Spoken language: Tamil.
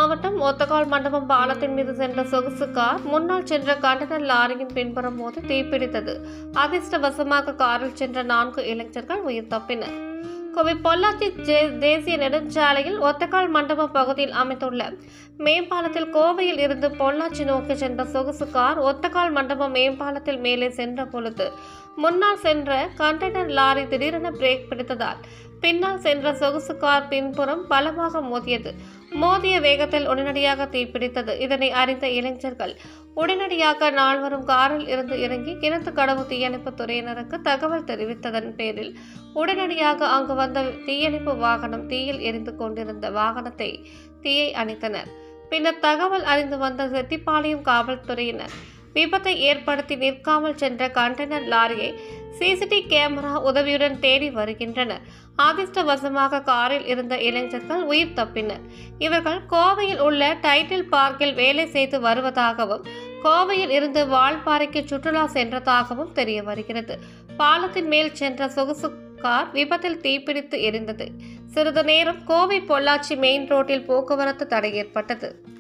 மாவட்டம் ஒத்தக்கால் மண்டபம் பாலத்தின் மீது சென்ற சொகுசு கார் முன்னால் சென்ற கண்டனர் லாரியின் பின்புறம் மோதி தீப்பிடித்தது அதிர்ஷ்டவசமாக காரில் சென்ற நான்கு இளைஞர்கள் உயிர் தப்பினர் கோவை பொள்ளாச்சி ஜே- தேசிய நெடுஞ்சாலையில் ஒத்தக்கால் மண்டபம் பகுதியில் அமைந்துள்ள மேம்பாலத்தில் கோவையில் இருந்து பொள்ளாச்சி நோக்கி சென்ற சொகுசு கார் ஒத்தக்கால் மண்டபம் மேம்பாலத்தில் மேலே சென்ற பொழுது முன்னால் சென்ற கண்டெய்னர் லாரி திடீரென பிரேக் பிடித்ததால் பின்னால் சென்ற சொகுசு கார் பின்புறம் பலமாக மோதியது மோதிய வேகத்தில் உடனடியாக தீப்பிடித்தது இதனை அறிந்த இளைஞர்கள் உடனடியாக நால்வரும் காரில் இருந்து இறங்கி கிணத்து கடவு தீயணைப்பு துறையினருக்கு தகவல் தெரிவித்ததன் பேரில் உடனடியாக அங்கு வந்த தீயணைப்பு வாகனம் தீயில் எரிந்து கொண்டிருந்த வாகனத்தை தீயை அணைத்தனர் பின்னர் தகவல் அறிந்து வந்த செட்டிப்பாளையம் காவல்துறையினர் விபத்தை ஏற்படுத்தி நிற்காமல் சென்ற கண்டெய்னர் லாரியை சிசிடி கேமரா உதவியுடன் தேடி வருகின்றனர் அதிர்ஷ்டவசமாக காரில் இருந்த இளைஞர்கள் உயிர் தப்பினர் இவர்கள் கோவையில் உள்ள டைட்டில் பார்க்கில் வேலை செய்து வருவதாகவும் கோவையில் இருந்து வால்பாறைக்கு சுற்றுலா சென்றதாகவும் தெரிய வருகிறது பாலத்தின் மேல் சென்ற சொகுசு கார் விபத்தில் தீப்பிடித்து எரிந்தது சிறிது நேரம் கோவை பொள்ளாச்சி மெயின் ரோட்டில் போக்குவரத்து தடை ஏற்பட்டது